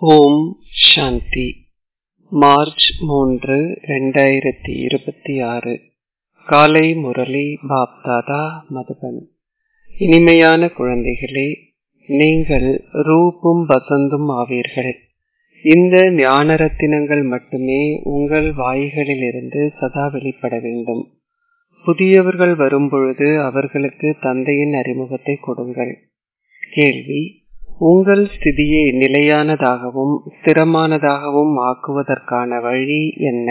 ஓம் சாந்தி March மூன்று ரெண்டாயிரத்தி இருபத்தி ஆறு காலை முரளி பாப்தாதா மதுபன் இனிமையான குழந்தைகளே நீங்கள் ரூபும் வசந்தும் ஆவீர்கள் இந்த ஞான ரத்தினங்கள் மட்டுமே உங்கள் வாய்களிலிருந்து சதா வெளிப்பட வேண்டும் புதியவர்கள் வரும்பொழுது அவர்களுக்கு தந்தையின் அறிமுகத்தை கொடுங்கள் கேள்வி உங்கள் ஸ்திதியை நிலையானதாகவும் ஸ்திரமானதாகவும் ஆக்குவதற்கான வழி என்ன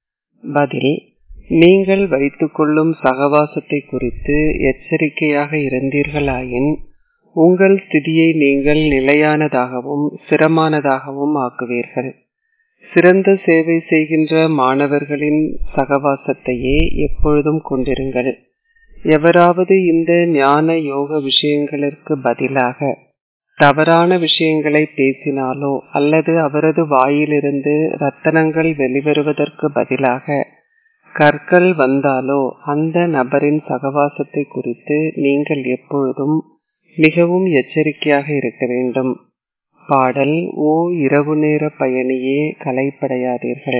பதில் நீங்கள் வைத்துக்கொள்ளும் சகவாசத்தை குறித்து எச்சரிக்கையாக இருந்தீர்களாயின் உங்கள் ஸ்திதியை நீங்கள் நிலையானதாகவும் ஸ்திரமானதாகவும் ஆக்குவீர்கள் சிறந்த சேவை செய்கின்ற மாணவர்களின் சகவாசத்தையே எப்பொழுதும் கொண்டிருங்கள் எவராவது இந்த ஞான யோக விஷயங்களுக்கு பதிலாக தவறான விஷயங்களை பேசினாலோ அல்லது அவரது வாயிலிருந்து ரத்தனங்கள் வெளிவருவதற்கு பதிலாக கற்கள் வந்தாலோ அந்த நபரின் சகவாசத்தை குறித்து நீங்கள் எப்பொழுதும் மிகவும் எச்சரிக்கையாக இருக்க வேண்டும் பாடல் ஓ இரவு நேர பயணியே கலைப்படையாதீர்கள்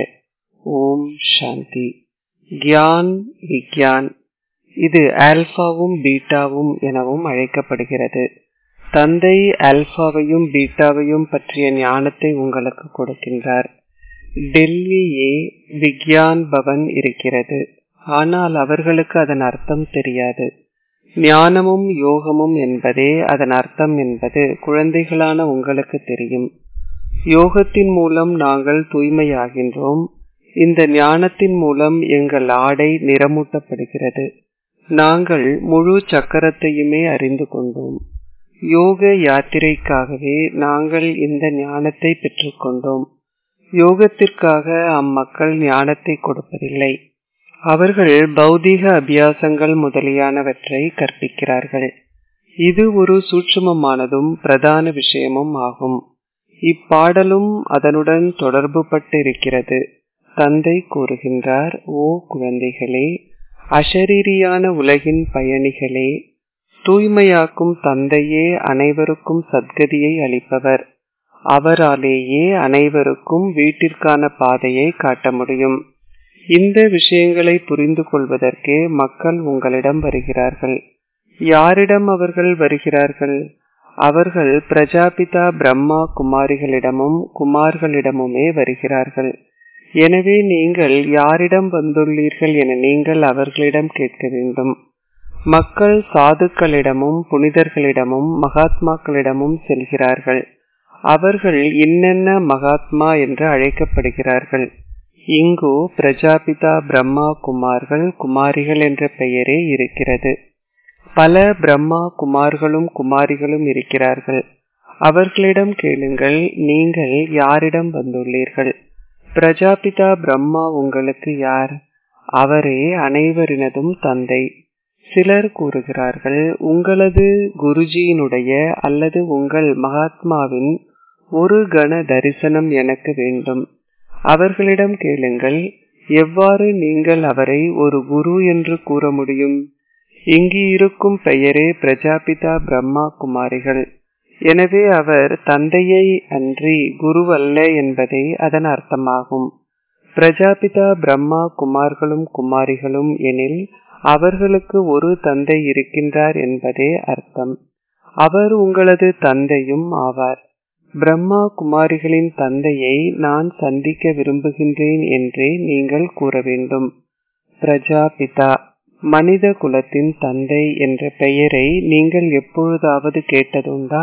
ஓம் சாந்தி கியான் விக்யான் இது ஆல்பாவும் பீட்டாவும் எனவும் அழைக்கப்படுகிறது தந்தை ஆல்பாவையும் பீட்டாவையும் பற்றிய ஞானத்தை உங்களுக்கு கொடுக்கின்றார் டெல்லியே விக்யான் பவன் இருக்கிறது ஆனால் அவர்களுக்கு அதன் அர்த்தம் தெரியாது ஞானமும் யோகமும் என்பதே அதன் அர்த்தம் என்பது குழந்தைகளான உங்களுக்கு தெரியும் யோகத்தின் மூலம் நாங்கள் தூய்மையாகின்றோம் இந்த ஞானத்தின் மூலம் எங்கள் ஆடை நிறமூட்டப்படுகிறது நாங்கள் முழு சக்கரத்தையுமே அறிந்து கொண்டோம் யோக யாத்திரைக்காகவே நாங்கள் இந்த ஞானத்தை பெற்றுக்கொண்டோம் யோகத்திற்காக அம்மக்கள் ஞானத்தை கொடுப்பதில்லை அவர்கள் பௌதீக அபியாசங்கள் முதலியானவற்றை கற்பிக்கிறார்கள் இது ஒரு சூட்சுமமானதும் பிரதான விஷயமும் ஆகும் இப்பாடலும் அதனுடன் தொடர்பு பட்டிருக்கிறது தந்தை கூறுகின்றார் ஓ குழந்தைகளே அஷரீரியான உலகின் பயணிகளே தூய்மையாக்கும் தந்தையே அனைவருக்கும் சத்கதியை அளிப்பவர் அவராலேயே அனைவருக்கும் வீட்டிற்கான பாதையை காட்ட முடியும் இந்த விஷயங்களை புரிந்து கொள்வதற்கே மக்கள் உங்களிடம் வருகிறார்கள் யாரிடம் அவர்கள் வருகிறார்கள் அவர்கள் பிரஜாபிதா பிரம்மா குமாரிகளிடமும் குமார்களிடமுமே வருகிறார்கள் எனவே நீங்கள் யாரிடம் வந்துள்ளீர்கள் என நீங்கள் அவர்களிடம் கேட்க வேண்டும் மக்கள் சாதுக்களிடமும் புனிதர்களிடமும் மகாத்மாக்களிடமும் செல்கிறார்கள் அவர்கள் இன்னென்ன மகாத்மா என்று அழைக்கப்படுகிறார்கள் இங்கோ பிரஜாபிதா பிரம்மா குமார்கள் குமாரிகள் என்ற பெயரே இருக்கிறது பல பிரம்மா குமார்களும் குமாரிகளும் இருக்கிறார்கள் அவர்களிடம் கேளுங்கள் நீங்கள் யாரிடம் வந்துள்ளீர்கள் பிரஜாபிதா பிரம்மா உங்களுக்கு யார் அவரே அனைவரினதும் தந்தை சிலர் கூறுகிறார்கள் உங்களது குருஜியினுடைய அல்லது உங்கள் மகாத்மாவின் ஒரு கண தரிசனம் எனக்கு வேண்டும் அவர்களிடம் கேளுங்கள் எவ்வாறு நீங்கள் அவரை ஒரு குரு என்று கூற முடியும் இங்கு இருக்கும் பெயரே பிரஜாபிதா பிரம்மா குமாரிகள் எனவே அவர் தந்தையை அன்றி குருவல்ல என்பதே அதன் அர்த்தமாகும் பிரஜாபிதா பிரம்மா குமார்களும் குமாரிகளும் எனில் அவர்களுக்கு ஒரு தந்தை இருக்கின்றார் என்பதே அர்த்தம் அவர் உங்களது தந்தையும் ஆவார் பிரம்மா குமாரிகளின் தந்தையை நான் சந்திக்க விரும்புகின்றேன் என்றே நீங்கள் கூற வேண்டும் பிரஜாபிதா மனித குலத்தின் தந்தை என்ற பெயரை நீங்கள் எப்பொழுதாவது கேட்டதுண்டா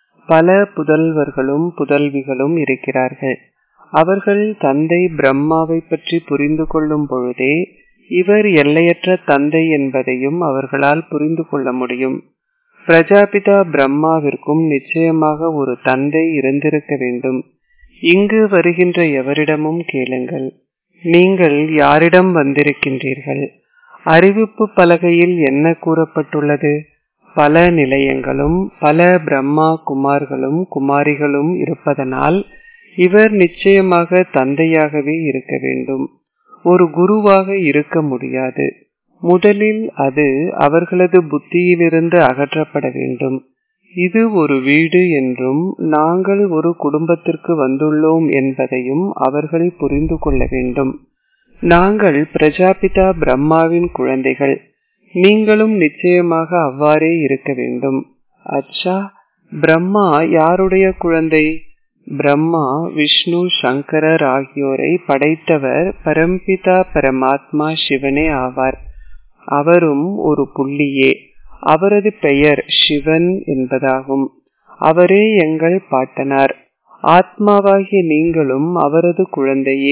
பல புதல்வர்களும் புதல்விகளும் இருக்கிறார்கள் அவர்கள் தந்தை பிரம்மாவை பற்றி புரிந்து கொள்ளும் பொழுதே இவர் எல்லையற்ற தந்தை என்பதையும் அவர்களால் புரிந்து கொள்ள முடியும் பிரஜாபிதா பிரம்மாவிற்கும் நிச்சயமாக ஒரு தந்தை இருந்திருக்க வேண்டும் இங்கு வருகின்ற எவரிடமும் கேளுங்கள் நீங்கள் யாரிடம் வந்திருக்கின்றீர்கள் அறிவிப்பு பலகையில் என்ன கூறப்பட்டுள்ளது பல நிலையங்களும் பல பிரம்மா குமார்களும் குமாரிகளும் இருப்பதனால் இவர் நிச்சயமாக தந்தையாகவே இருக்க வேண்டும் ஒரு குருவாக இருக்க முடியாது முதலில் அது அவர்களது புத்தியிலிருந்து அகற்றப்பட வேண்டும் இது ஒரு வீடு என்றும் நாங்கள் ஒரு குடும்பத்திற்கு வந்துள்ளோம் என்பதையும் அவர்கள் புரிந்து கொள்ள வேண்டும் நாங்கள் பிரஜாபிதா பிரம்மாவின் குழந்தைகள் நீங்களும் நிச்சயமாக அவ்வாறே இருக்க வேண்டும் அச்சா பிரம்மா யாருடைய குழந்தை பிரம்மா விஷ்ணு சங்கரர் ஆகியோரை படைத்தவர் பரம்பிதா பரமாத்மா சிவனே ஆவார் அவரும் ஒரு புள்ளியே அவரது பெயர் சிவன் என்பதாகும் அவரே எங்கள் பாட்டனார் ஆத்மாவாகிய நீங்களும் அவரது குழந்தையே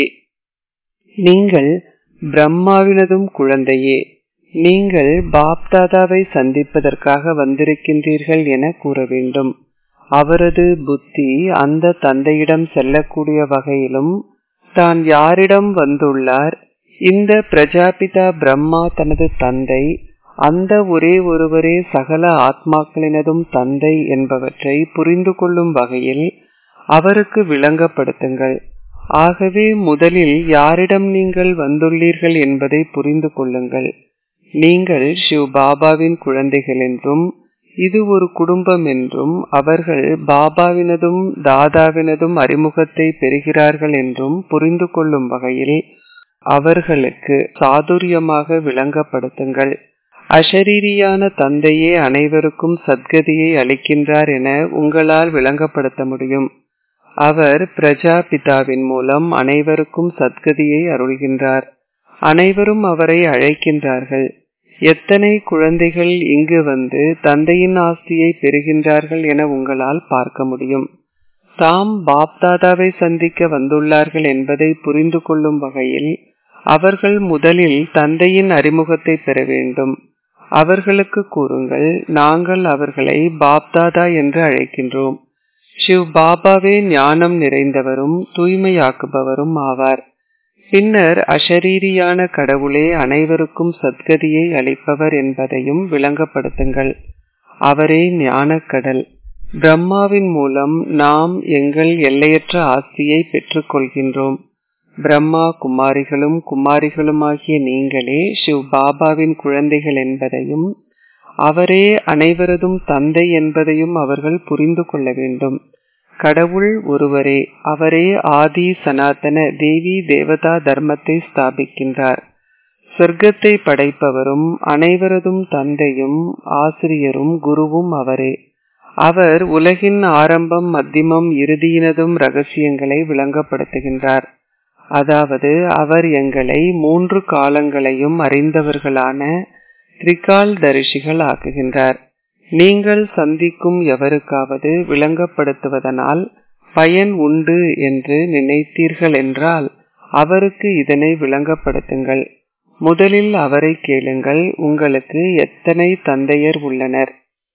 நீங்கள் பிரம்மாவினதும் குழந்தையே நீங்கள் பாப்தாதாவை சந்திப்பதற்காக வந்திருக்கின்றீர்கள் என கூற வேண்டும் அவரது புத்தி அந்த தந்தையிடம் செல்லக்கூடிய வகையிலும் தான் யாரிடம் வந்துள்ளார் இந்த பிரஜாபிதா பிரம்மா தனது தந்தை அந்த ஒரே ஒருவரே சகல ஆத்மாக்களினதும் தந்தை என்பவற்றை புரிந்து கொள்ளும் வகையில் அவருக்கு விளங்கப்படுத்துங்கள் ஆகவே முதலில் யாரிடம் நீங்கள் வந்துள்ளீர்கள் என்பதை புரிந்து கொள்ளுங்கள் நீங்கள் சிவ் பாபாவின் குழந்தைகள் என்றும் இது ஒரு குடும்பம் என்றும் அவர்கள் பாபாவினதும் தாதாவினதும் அறிமுகத்தை பெறுகிறார்கள் என்றும் புரிந்து கொள்ளும் வகையில் அவர்களுக்கு சாதுரியமாக விளங்கப்படுத்துங்கள் அஷரீரியான தந்தையே அனைவருக்கும் சத்கதியை அளிக்கின்றார் என உங்களால் விளங்கப்படுத்த முடியும் அவர் பிரஜாபிதாவின் மூலம் அனைவருக்கும் சத்கதியை அருள்கின்றார் அனைவரும் அவரை அழைக்கின்றார்கள் எத்தனை குழந்தைகள் இங்கு வந்து தந்தையின் ஆஸ்தியை பெறுகின்றார்கள் என உங்களால் பார்க்க முடியும் தாம் பாப்தாதாவை சந்திக்க வந்துள்ளார்கள் என்பதை புரிந்து கொள்ளும் வகையில் அவர்கள் முதலில் தந்தையின் அறிமுகத்தை பெற வேண்டும் அவர்களுக்கு கூறுங்கள் நாங்கள் அவர்களை பாப்தாதா என்று அழைக்கின்றோம் சிவ் பாபாவே ஞானம் நிறைந்தவரும் தூய்மையாக்குபவரும் ஆவார் பின்னர் அஷரீரியான கடவுளே அனைவருக்கும் சத்கதியை அளிப்பவர் என்பதையும் விளங்கப்படுத்துங்கள் அவரே ஞானக்கடல் பிரம்மாவின் மூலம் நாம் எங்கள் எல்லையற்ற ஆஸ்தியை பெற்றுக்கொள்கின்றோம் பிரம்மா குமாரிகளும் குமாரிகளுமாகிய நீங்களே சிவ் பாபாவின் குழந்தைகள் என்பதையும் அவரே அனைவரதும் தந்தை என்பதையும் அவர்கள் புரிந்து கொள்ள வேண்டும் கடவுள் ஒருவரே அவரே ஆதி சனாதன தேவி தேவதா தர்மத்தை ஸ்தாபிக்கின்றார் சொர்க்கத்தை படைப்பவரும் அனைவரதும் தந்தையும் ஆசிரியரும் குருவும் அவரே அவர் உலகின் ஆரம்பம் மத்தியமம் இறுதியினதும் ரகசியங்களை விளங்கப்படுத்துகின்றார் அதாவது அவர் எங்களை மூன்று காலங்களையும் அறிந்தவர்களான திரிகால் தரிசிகள் ஆக்குகின்றார் நீங்கள் சந்திக்கும் எவருக்காவது விளங்கப்படுத்துவதனால் பயன் உண்டு என்று நினைத்தீர்கள் என்றால் அவருக்கு இதனை விளங்கப்படுத்துங்கள் முதலில் அவரை கேளுங்கள் உங்களுக்கு எத்தனை தந்தையர் உள்ளனர்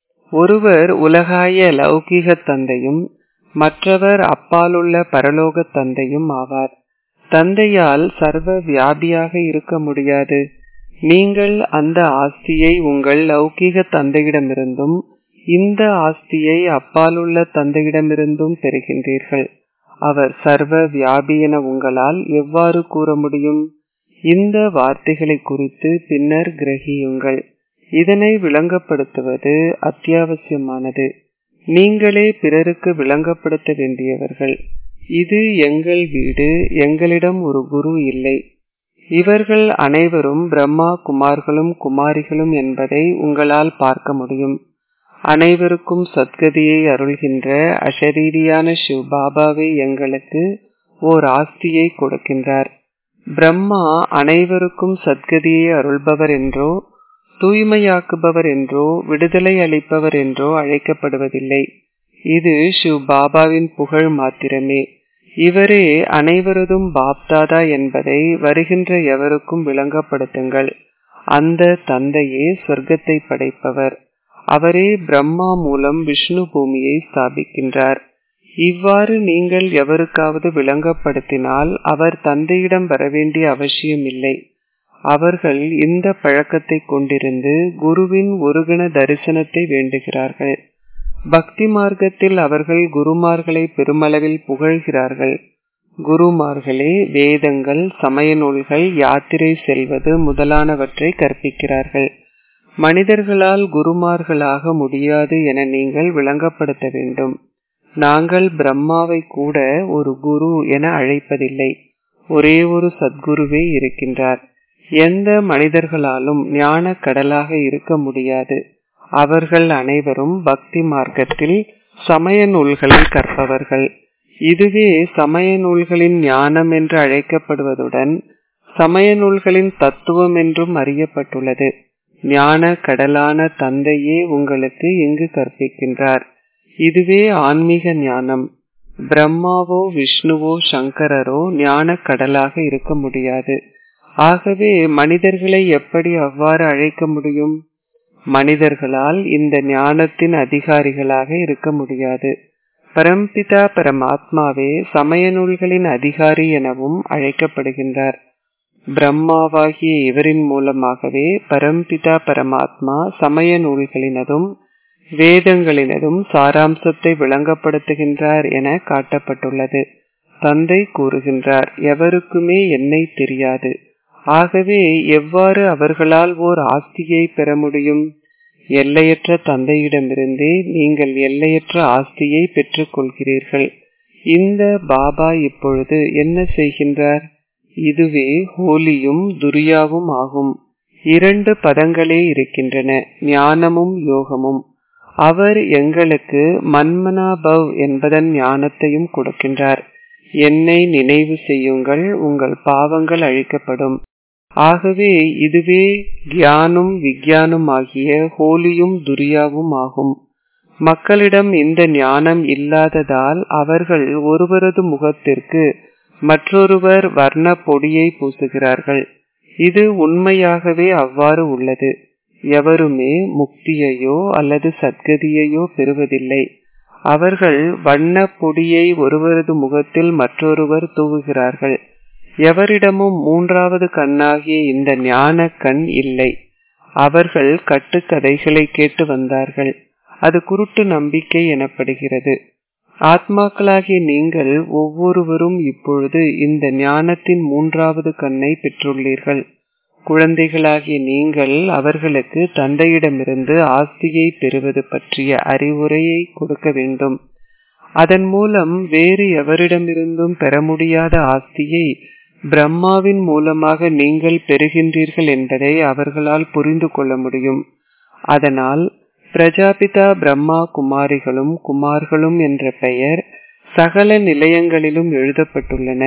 ஒருவர் உலகாய லௌகீக தந்தையும் மற்றவர் அப்பாலுள்ள பரலோக தந்தையும் ஆவார் தந்தையால் சர்வ வியாபியாக இருக்க முடியாது நீங்கள் அந்த ஆஸ்தியை உங்கள் லௌகீக தந்தையிடமிருந்தும் இந்த ஆஸ்தியை அப்பாலுள்ள தந்தையிடமிருந்தும் பெறுகின்றீர்கள் அவர் சர்வ வியாபி என உங்களால் எவ்வாறு கூற முடியும் இந்த வார்த்தைகளை குறித்து பின்னர் கிரகியுங்கள் இதனை விளங்கப்படுத்துவது அத்தியாவசியமானது நீங்களே பிறருக்கு விளங்கப்படுத்த வேண்டியவர்கள் இது எங்கள் வீடு எங்களிடம் ஒரு குரு இல்லை இவர்கள் அனைவரும் பிரம்மா குமார்களும் குமாரிகளும் என்பதை உங்களால் பார்க்க முடியும் அனைவருக்கும் சத்கதியை அருள்கின்ற அஷரீரியான சிவ் பாபாவை எங்களுக்கு ஓர் ஆஸ்தியை கொடுக்கின்றார் பிரம்மா அனைவருக்கும் சத்கதியை அருள்பவர் என்றோ தூய்மையாக்குபவர் என்றோ விடுதலை அளிப்பவர் என்றோ அழைக்கப்படுவதில்லை இது சிவ் பாபாவின் புகழ் மாத்திரமே இவரே அனைவரதும் பாப்தாதா என்பதை வருகின்ற எவருக்கும் விளங்கப்படுத்துங்கள் அந்த தந்தையே சொர்க்கத்தை படைப்பவர் அவரே பிரம்மா மூலம் விஷ்ணு பூமியை ஸ்தாபிக்கின்றார் இவ்வாறு நீங்கள் எவருக்காவது விளங்கப்படுத்தினால் அவர் தந்தையிடம் வரவேண்டிய அவசியமில்லை அவர்கள் இந்த பழக்கத்தை கொண்டிருந்து குருவின் ஒருகண தரிசனத்தை வேண்டுகிறார்கள் பக்தி மார்க்கத்தில் அவர்கள் குருமார்களை பெருமளவில் புகழ்கிறார்கள் குருமார்களே வேதங்கள் சமய நூல்கள் யாத்திரை செல்வது முதலானவற்றை கற்பிக்கிறார்கள் மனிதர்களால் குருமார்களாக முடியாது என நீங்கள் விளங்கப்படுத்த வேண்டும் நாங்கள் பிரம்மாவை கூட ஒரு குரு என அழைப்பதில்லை ஒரே ஒரு சத்குருவே இருக்கின்றார் எந்த மனிதர்களாலும் ஞான கடலாக இருக்க முடியாது அவர்கள் அனைவரும் பக்தி மார்க்கத்தில் சமய நூல்களை கற்பவர்கள் இதுவே சமய நூல்களின் ஞானம் என்று அழைக்கப்படுவதுடன் சமய நூல்களின் தத்துவம் என்றும் அறியப்பட்டுள்ளது ஞான கடலான தந்தையே உங்களுக்கு இங்கு கற்பிக்கின்றார் இதுவே ஆன்மீக ஞானம் பிரம்மாவோ விஷ்ணுவோ சங்கரரோ ஞான கடலாக இருக்க முடியாது ஆகவே மனிதர்களை எப்படி அவ்வாறு அழைக்க முடியும் மனிதர்களால் இந்த ஞானத்தின் அதிகாரிகளாக இருக்க முடியாது பரம்பிதா பரமாத்மாவே சமய நூல்களின் அதிகாரி எனவும் அழைக்கப்படுகின்றார் பிரம்மாவாகிய இவரின் மூலமாகவே பரம்பிதா பரமாத்மா சமய நூல்களினதும் வேதங்களினதும் சாராம்சத்தை விளங்கப்படுத்துகின்றார் என காட்டப்பட்டுள்ளது தந்தை கூறுகின்றார் எவருக்குமே என்னை தெரியாது ஆகவே எவ்வாறு அவர்களால் ஓர் ஆஸ்தியை பெற முடியும் எல்லையற்ற தந்தையிடமிருந்தே நீங்கள் எல்லையற்ற ஆஸ்தியை பெற்றுக் கொள்கிறீர்கள் இந்த பாபா இப்பொழுது என்ன செய்கின்றார் இதுவே ஹோலியும் துரியாவும் ஆகும் இரண்டு பதங்களே இருக்கின்றன ஞானமும் யோகமும் அவர் எங்களுக்கு மன்மனாபவ் என்பதன் ஞானத்தையும் கொடுக்கின்றார் என்னை நினைவு செய்யுங்கள் உங்கள் பாவங்கள் அழிக்கப்படும் ஆகவே இதுவே கியானும் விக்யானும் ஆகிய ஹோலியும் துரியாவும் ஆகும் மக்களிடம் இந்த ஞானம் இல்லாததால் அவர்கள் ஒருவரது முகத்திற்கு மற்றொருவர் வர்ண பொடியை பூசுகிறார்கள் இது உண்மையாகவே அவ்வாறு உள்ளது எவருமே முக்தியையோ அல்லது சத்கதியையோ பெறுவதில்லை அவர்கள் வண்ண பொடியை ஒருவரது முகத்தில் மற்றொருவர் தூவுகிறார்கள் எவரிடமும் மூன்றாவது கண்ணாகிய இந்த ஞான கண் இல்லை அவர்கள் கட்டுக்கதைகளை கேட்டு வந்தார்கள் அது குருட்டு நம்பிக்கை எனப்படுகிறது ஆத்மாக்களாகிய நீங்கள் ஒவ்வொருவரும் இப்பொழுது இந்த ஞானத்தின் மூன்றாவது கண்ணை பெற்றுள்ளீர்கள் குழந்தைகளாகிய நீங்கள் அவர்களுக்கு தந்தையிடமிருந்து ஆஸ்தியை பெறுவது பற்றிய அறிவுரையை கொடுக்க வேண்டும் அதன் மூலம் வேறு எவரிடமிருந்தும் பெற முடியாத ஆஸ்தியை பிரம்மாவின் மூலமாக நீங்கள் பெறுகின்றீர்கள் என்பதை அவர்களால் புரிந்து கொள்ள முடியும் அதனால் பிரஜாபிதா பிரம்மா குமாரிகளும் குமார்களும் என்ற பெயர் சகல நிலையங்களிலும் எழுதப்பட்டுள்ளன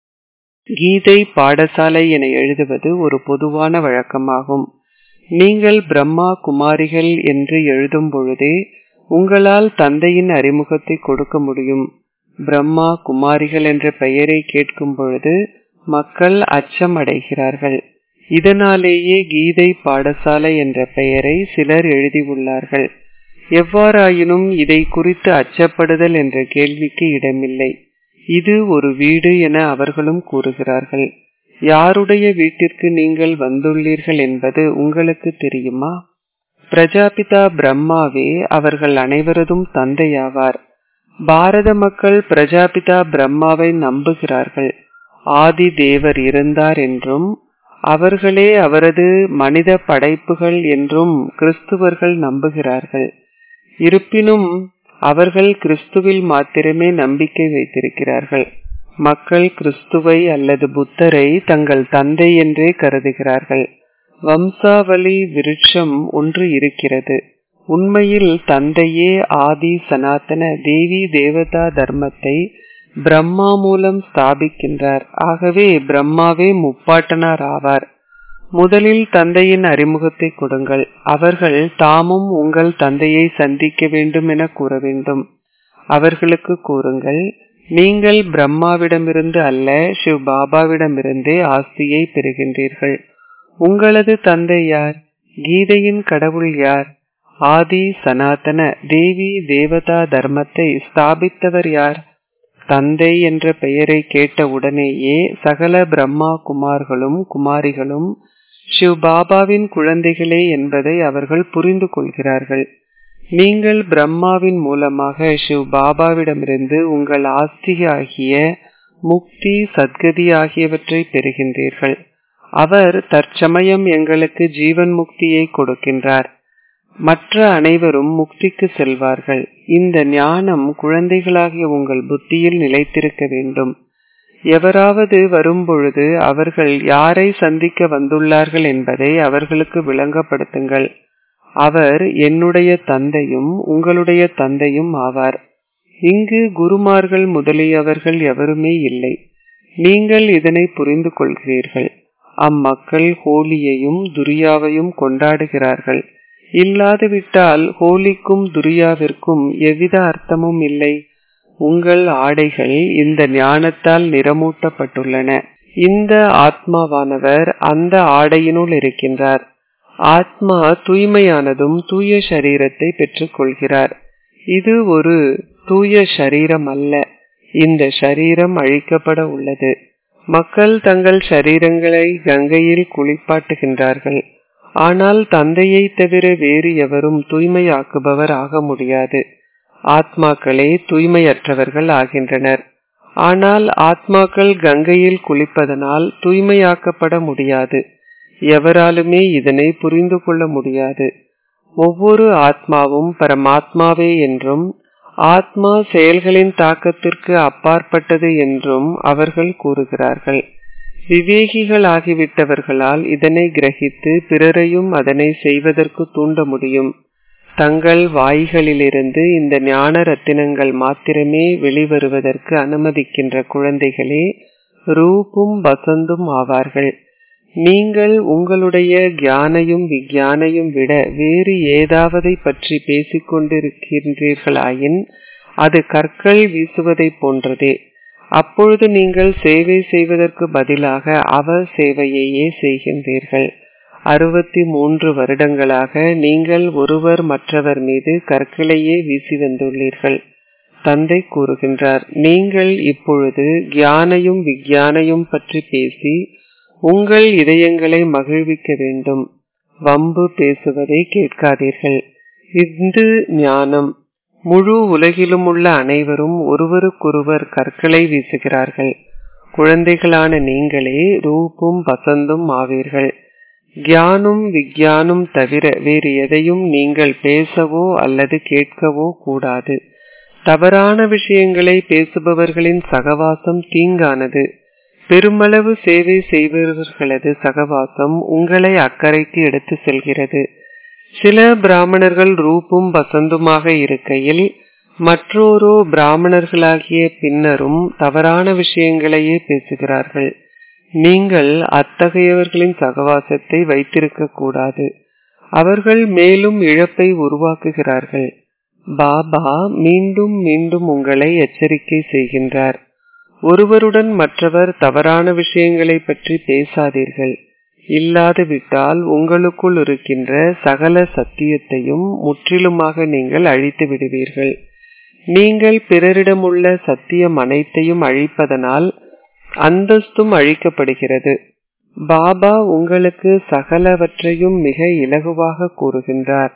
கீதை பாடசாலை என எழுதுவது ஒரு பொதுவான வழக்கமாகும் நீங்கள் பிரம்மா குமாரிகள் என்று எழுதும் பொழுதே உங்களால் தந்தையின் அறிமுகத்தை கொடுக்க முடியும் பிரம்மா குமாரிகள் என்ற பெயரை கேட்கும் பொழுது மக்கள் அச்சம் அடைகிறார்கள் இதனாலேயே கீதை பாடசாலை என்ற பெயரை சிலர் எழுதியுள்ளார்கள் எவ்வாறாயினும் இதை குறித்து அச்சப்படுதல் என்ற கேள்விக்கு இடமில்லை இது ஒரு வீடு என அவர்களும் கூறுகிறார்கள் யாருடைய வீட்டிற்கு நீங்கள் வந்துள்ளீர்கள் என்பது உங்களுக்கு தெரியுமா பிரஜாபிதா பிரம்மாவே அவர்கள் அனைவரதும் தந்தையாவார் பாரத மக்கள் பிரஜாபிதா பிரம்மாவை நம்புகிறார்கள் ஆதி தேவர் இருந்தார் என்றும் அவர்களே அவரது மனித படைப்புகள் என்றும் கிறிஸ்துவர்கள் நம்புகிறார்கள் இருப்பினும் அவர்கள் கிறிஸ்துவில் மாத்திரமே நம்பிக்கை வைத்திருக்கிறார்கள் மக்கள் கிறிஸ்துவை அல்லது புத்தரை தங்கள் தந்தை என்றே கருதுகிறார்கள் வம்சாவளி விருட்சம் ஒன்று இருக்கிறது உண்மையில் தந்தையே ஆதி சனாதன தேவி தேவதா தர்மத்தை பிரம்மா மூலம் ஸ்தாபிக்கின்றார் ஆகவே பிரம்மாவே முப்பாட்டனார் ஆவார் முதலில் தந்தையின் அறிமுகத்தை கொடுங்கள் அவர்கள் தாமும் உங்கள் தந்தையை சந்திக்க வேண்டும் என கூற வேண்டும் அவர்களுக்கு கூறுங்கள் நீங்கள் பிரம்மாவிடமிருந்து அல்ல சிவ் பாபாவிடமிருந்தே ஆஸ்தியை பெறுகின்றீர்கள் உங்களது தந்தை யார் கீதையின் கடவுள் யார் ஆதி சனாதன தேவி தேவதா தர்மத்தை ஸ்தாபித்தவர் யார் தந்தை என்ற பெயரை கேட்ட உடனேயே சகல பிரம்மா குமார்களும் குமாரிகளும் சிவ் பாபாவின் குழந்தைகளே என்பதை அவர்கள் புரிந்து கொள்கிறார்கள் நீங்கள் பிரம்மாவின் மூலமாக சிவ் பாபாவிடமிருந்து உங்கள் ஆஸ்தி ஆகிய முக்தி சத்கதி ஆகியவற்றை பெறுகின்றீர்கள் அவர் தற்சமயம் எங்களுக்கு ஜீவன் முக்தியை கொடுக்கின்றார் மற்ற அனைவரும் முக்திக்கு செல்வார்கள் இந்த ஞானம் குழந்தைகளாகிய உங்கள் புத்தியில் நிலைத்திருக்க வேண்டும் எவராவது வரும்பொழுது அவர்கள் யாரை சந்திக்க வந்துள்ளார்கள் என்பதை அவர்களுக்கு விளங்கப்படுத்துங்கள் அவர் என்னுடைய தந்தையும் உங்களுடைய தந்தையும் ஆவார் இங்கு குருமார்கள் முதலியவர்கள் எவருமே இல்லை நீங்கள் இதனை புரிந்து கொள்கிறீர்கள் அம்மக்கள் ஹோலியையும் துரியாவையும் கொண்டாடுகிறார்கள் இல்லாதுவிட்டால் ஹோலிக்கும் துரியாவிற்கும் எவ்வித அர்த்தமும் இல்லை உங்கள் ஆடைகள் இந்த ஞானத்தால் நிறமூட்டப்பட்டுள்ளன இந்த ஆத்மாவானவர் அந்த ஆடையினுள் இருக்கின்றார் ஆத்மா தூய்மையானதும் தூய சரீரத்தை பெற்றுக்கொள்கிறார் இது ஒரு தூய சரீரம் அல்ல இந்த சரீரம் அழிக்கப்பட உள்ளது மக்கள் தங்கள் சரீரங்களை கங்கையில் குளிப்பாட்டுகின்றார்கள் ஆனால் தந்தையை தவிர வேறு எவரும் தூய்மையாக்குபவர் ஆக முடியாது ஆத்மாக்களே தூய்மையற்றவர்கள் ஆகின்றனர் ஆனால் ஆத்மாக்கள் கங்கையில் குளிப்பதனால் தூய்மையாக்கப்பட முடியாது எவராலுமே இதனை புரிந்து கொள்ள முடியாது ஒவ்வொரு ஆத்மாவும் பரமாத்மாவே என்றும் ஆத்மா செயல்களின் தாக்கத்திற்கு அப்பாற்பட்டது என்றும் அவர்கள் கூறுகிறார்கள் விவேகிகள் ஆகிவிட்டவர்களால் இதனை கிரகித்து பிறரையும் அதனை செய்வதற்கு தூண்ட முடியும் தங்கள் வாய்களிலிருந்து இந்த ஞான ரத்தினங்கள் மாத்திரமே வெளிவருவதற்கு அனுமதிக்கின்ற குழந்தைகளே ரூப்பும் வசந்தும் ஆவார்கள் நீங்கள் உங்களுடைய கியானையும் விஞ்ஞானையும் விட வேறு ஏதாவதை பற்றி பேசிக்கொண்டிருக்கின்றீர்களாயின் அது கற்கள் வீசுவதை போன்றதே அப்பொழுது நீங்கள் சேவை செய்வதற்கு பதிலாக அவர் சேவையையே செய்கின்றீர்கள் அறுபத்தி மூன்று வருடங்களாக நீங்கள் ஒருவர் மற்றவர் மீது கற்களையே வீசி வந்துள்ளீர்கள் தந்தை கூறுகின்றார் நீங்கள் இப்பொழுது கியானையும் விஞ்ஞானையும் பற்றி பேசி உங்கள் இதயங்களை மகிழ்விக்க வேண்டும் வம்பு பேசுவதை கேட்காதீர்கள் இது ஞானம் முழு உலகிலும் உள்ள அனைவரும் ஒருவருக்கொருவர் கற்களை வீசுகிறார்கள் குழந்தைகளான நீங்களே ரூப்பும் வசந்தும் ஆவீர்கள் கியானும் விக்யானும் தவிர வேறு எதையும் நீங்கள் பேசவோ அல்லது கேட்கவோ கூடாது தவறான விஷயங்களை பேசுபவர்களின் சகவாசம் தீங்கானது பெருமளவு சேவை செய்பவர்களது சகவாசம் உங்களை அக்கறைக்கு எடுத்து செல்கிறது சில பிராமணர்கள் ரூப்பும் வசந்துமாக இருக்கையில் மற்றொரு பிராமணர்களாகிய பின்னரும் தவறான விஷயங்களையே பேசுகிறார்கள் நீங்கள் அத்தகையவர்களின் சகவாசத்தை வைத்திருக்க கூடாது அவர்கள் மேலும் இழப்பை உருவாக்குகிறார்கள் பாபா மீண்டும் மீண்டும் உங்களை எச்சரிக்கை செய்கின்றார் ஒருவருடன் மற்றவர் தவறான விஷயங்களை பற்றி பேசாதீர்கள் இல்லாது விட்டால் உங்களுக்குள் இருக்கின்ற சகல சத்தியத்தையும் முற்றிலுமாக நீங்கள் அழித்து விடுவீர்கள் நீங்கள் பிறரிடமுள்ள சத்தியம் அனைத்தையும் அழிப்பதனால் அந்தஸ்தும் அழிக்கப்படுகிறது பாபா உங்களுக்கு சகலவற்றையும் மிக இலகுவாக கூறுகின்றார்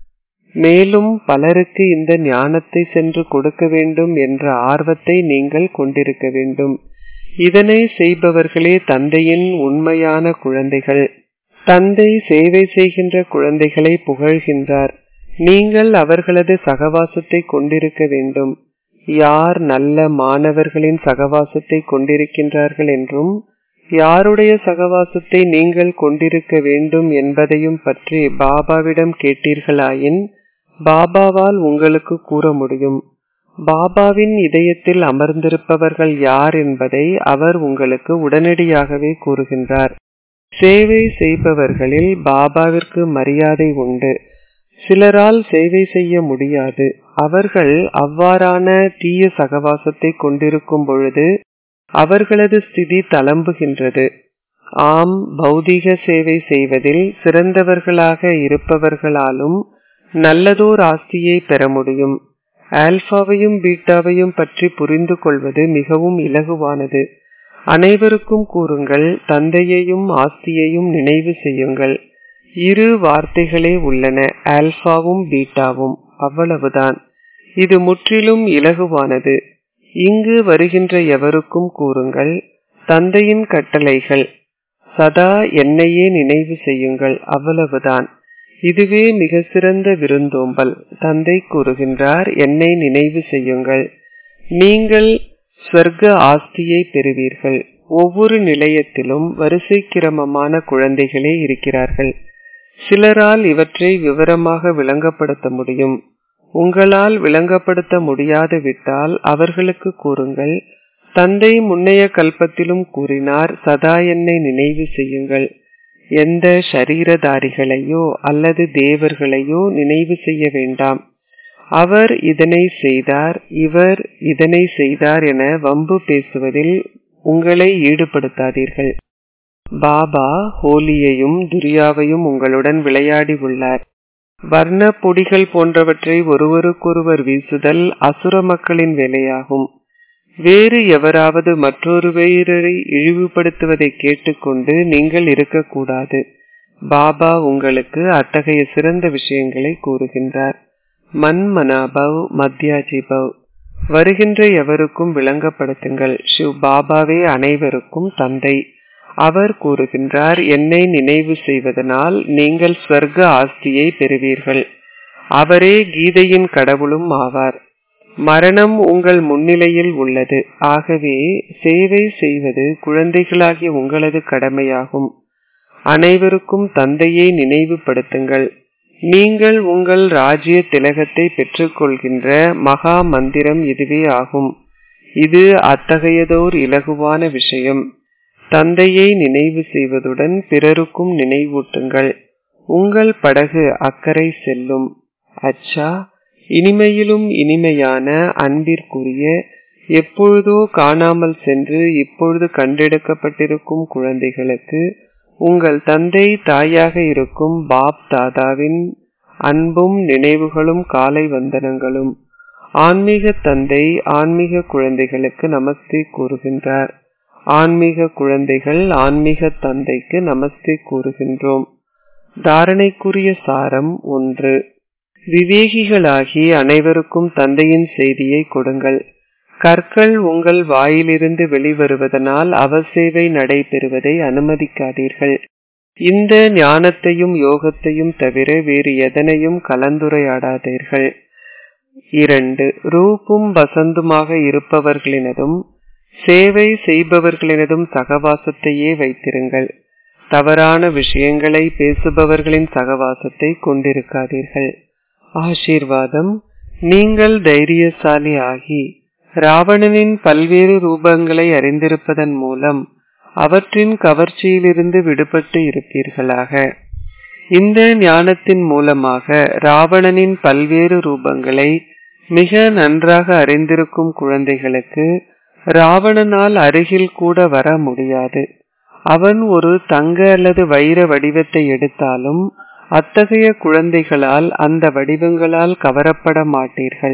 மேலும் பலருக்கு இந்த ஞானத்தை சென்று கொடுக்க வேண்டும் என்ற ஆர்வத்தை நீங்கள் கொண்டிருக்க வேண்டும் இதனை செய்பவர்களே தந்தையின் உண்மையான குழந்தைகள் தந்தை சேவை செய்கின்ற குழந்தைகளை புகழ்கின்றார் நீங்கள் அவர்களது சகவாசத்தை கொண்டிருக்க வேண்டும் யார் நல்ல மாணவர்களின் சகவாசத்தை கொண்டிருக்கின்றார்கள் என்றும் யாருடைய சகவாசத்தை நீங்கள் கொண்டிருக்க வேண்டும் என்பதையும் பற்றி பாபாவிடம் கேட்டீர்களாயின் பாபாவால் உங்களுக்கு கூற முடியும் பாபாவின் இதயத்தில் அமர்ந்திருப்பவர்கள் யார் என்பதை அவர் உங்களுக்கு உடனடியாகவே கூறுகின்றார் சேவை செய்பவர்களில் பாபாவிற்கு மரியாதை உண்டு சிலரால் சேவை செய்ய முடியாது அவர்கள் அவ்வாறான தீய சகவாசத்தை கொண்டிருக்கும் பொழுது அவர்களது ஸ்திதி தளம்புகின்றது ஆம் பௌதீக சேவை செய்வதில் சிறந்தவர்களாக இருப்பவர்களாலும் நல்லதோர் ஆஸ்தியை பெற முடியும் ஆல்பாவையும் பீட்டாவையும் பற்றி புரிந்து கொள்வது மிகவும் இலகுவானது அனைவருக்கும் கூறுங்கள் தந்தையையும் ஆஸ்தியையும் நினைவு செய்யுங்கள் இரு வார்த்தைகளே உள்ளன ஆல்பாவும் பீட்டாவும் அவ்வளவுதான் இது முற்றிலும் இலகுவானது இங்கு வருகின்ற எவருக்கும் கூறுங்கள் தந்தையின் கட்டளைகள் சதா என்னையே நினைவு செய்யுங்கள் அவ்வளவுதான் இதுவே மிக சிறந்த விருந்தோம்பல் தந்தை கூறுகின்றார் என்னை நினைவு செய்யுங்கள் நீங்கள் ஸ்வர்க்க ஆஸ்தியை பெறுவீர்கள் ஒவ்வொரு நிலையத்திலும் வரிசை கிரமமான குழந்தைகளே இருக்கிறார்கள் சிலரால் இவற்றை விவரமாக விளங்கப்படுத்த முடியும் உங்களால் விளங்கப்படுத்த முடியாது விட்டால் அவர்களுக்கு கூறுங்கள் தந்தை முன்னைய கல்பத்திலும் கூறினார் சதா என்னை நினைவு செய்யுங்கள் எந்த ஷரீரதாரிகளையோ அல்லது தேவர்களையோ நினைவு செய்ய வேண்டாம் அவர் இதனை செய்தார் இவர் இதனை செய்தார் என வம்பு பேசுவதில் உங்களை ஈடுபடுத்தாதீர்கள் பாபா ஹோலியையும் துரியாவையும் உங்களுடன் விளையாடி உள்ளார் வர்ண பொடிகள் போன்றவற்றை ஒருவருக்கொருவர் வீசுதல் அசுர மக்களின் வேலையாகும் வேறு எவராவது மற்றொரு வேறரை இழிவுபடுத்துவதை கேட்டுக்கொண்டு நீங்கள் இருக்கக்கூடாது பாபா உங்களுக்கு அத்தகைய சிறந்த விஷயங்களை கூறுகின்றார் மன்மனாபவ் மத்யாஜிபவ் வருகின்ற எவருக்கும் விளங்கப்படுத்துங்கள் ஷிவ் பாபாவே அனைவருக்கும் தந்தை அவர் கூறுகின்றார் என்னை நினைவு செய்வதனால் நீங்கள் ஸ்வர்க்க ஆஸ்தியை பெறுவீர்கள் அவரே கீதையின் கடவுளும் ஆவார் மரணம் உங்கள் முன்னிலையில் உள்ளது ஆகவே சேவை செய்வது குழந்தைகளாகிய உங்களது கடமையாகும் அனைவருக்கும் தந்தையை நினைவுபடுத்துங்கள் நீங்கள் உங்கள் ராஜ்ய திலகத்தை பெற்றுக்கொள்கின்ற மகா மந்திரம் இதுவே ஆகும் இது அத்தகையதோர் இலகுவான விஷயம் தந்தையை நினைவு செய்வதுடன் பிறருக்கும் நினைவூட்டுங்கள் உங்கள் படகு அக்கறை செல்லும் அச்சா இனிமையிலும் இனிமையான அன்பிற்குரிய எப்பொழுதோ காணாமல் சென்று இப்பொழுது கண்டெடுக்கப்பட்டிருக்கும் குழந்தைகளுக்கு உங்கள் தந்தை தாயாக இருக்கும் பாப் தாதாவின் அன்பும் நினைவுகளும் காலை வந்தனங்களும் ஆன்மீக தந்தை ஆன்மீக குழந்தைகளுக்கு நமஸ்தே கூறுகின்றார் ஆன்மீக குழந்தைகள் ஆன்மீக தந்தைக்கு நமஸ்தே கூறுகின்றோம் தாரணைக்குரிய சாரம் ஒன்று விவேகிகளாகி அனைவருக்கும் தந்தையின் செய்தியை கொடுங்கள் கற்கள் உங்கள் வாயிலிருந்து வெளிவருவதனால் அவசேவை நடைபெறுவதை அனுமதிக்காதீர்கள் இந்த ஞானத்தையும் யோகத்தையும் தவிர வேறு எதனையும் கலந்துரையாடாதீர்கள் இரண்டு ரூப்பும் வசந்துமாக இருப்பவர்களினதும் சேவை செய்பவர்களினதும் சகவாசத்தையே வைத்திருங்கள் தவறான விஷயங்களை பேசுபவர்களின் சகவாசத்தை கொண்டிருக்காதீர்கள் ஆசீர்வாதம் நீங்கள் தைரியசாலி ஆகி ராவணனின் பல்வேறு ரூபங்களை அறிந்திருப்பதன் மூலம் அவற்றின் கவர்ச்சியிலிருந்து விடுபட்டு இருப்பீர்களாக இந்த ஞானத்தின் மூலமாக ராவணனின் பல்வேறு ரூபங்களை மிக நன்றாக அறிந்திருக்கும் குழந்தைகளுக்கு ராவணனால் அருகில் கூட வர முடியாது அவன் ஒரு தங்க அல்லது வைர வடிவத்தை எடுத்தாலும் அத்தகைய குழந்தைகளால் அந்த வடிவங்களால் கவரப்பட மாட்டீர்கள்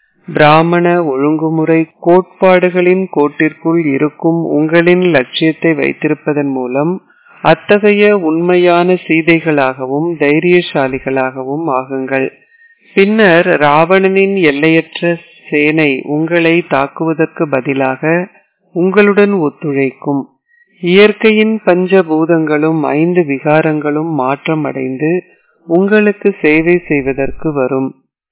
பிராமண ஒழுங்குமுறை கோட்பாடுகளின் கோட்டிற்குள் இருக்கும் உங்களின் லட்சியத்தை வைத்திருப்பதன் மூலம் அத்தகைய உண்மையான சீதைகளாகவும் தைரியசாலிகளாகவும் ஆகுங்கள் பின்னர் ராவணனின் எல்லையற்ற சேனை உங்களை தாக்குவதற்கு பதிலாக உங்களுடன் ஒத்துழைக்கும் இயற்கையின் பஞ்சபூதங்களும் ஐந்து விகாரங்களும் மாற்றம் அடைந்து உங்களுக்கு சேவை செய்வதற்கு வரும்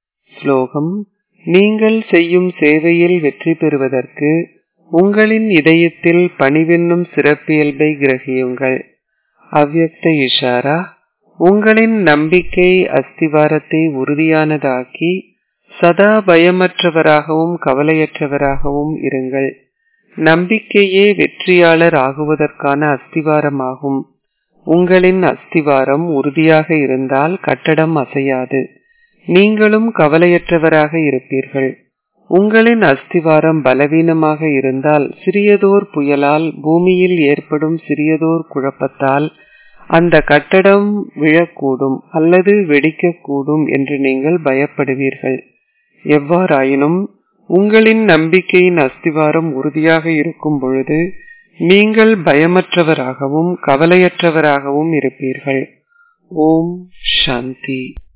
ஸ்லோகம் நீங்கள் செய்யும் சேவையில் வெற்றி பெறுவதற்கு உங்களின் இதயத்தில் பணிவென்னும் சிறப்பியல்பை கிரகியுங்கள் அவ்யக்த இஷாரா உங்களின் நம்பிக்கை அஸ்திவாரத்தை உறுதியானதாக்கி சதா பயமற்றவராகவும் கவலையற்றவராகவும் இருங்கள் நம்பிக்கையே வெற்றியாளர் ஆகுவதற்கான அஸ்திவாரமாகும் உங்களின் அஸ்திவாரம் உறுதியாக இருந்தால் கட்டடம் அசையாது நீங்களும் கவலையற்றவராக இருப்பீர்கள் உங்களின் அஸ்திவாரம் பலவீனமாக இருந்தால் சிறியதோர் புயலால் பூமியில் ஏற்படும் சிறியதோர் குழப்பத்தால் அந்த கட்டடம் விழக்கூடும் அல்லது வெடிக்கக்கூடும் என்று நீங்கள் பயப்படுவீர்கள் எவ்வாறாயினும் உங்களின் நம்பிக்கையின் அஸ்திவாரம் உறுதியாக இருக்கும் பொழுது நீங்கள் பயமற்றவராகவும் கவலையற்றவராகவும் இருப்பீர்கள் ஓம் சாந்தி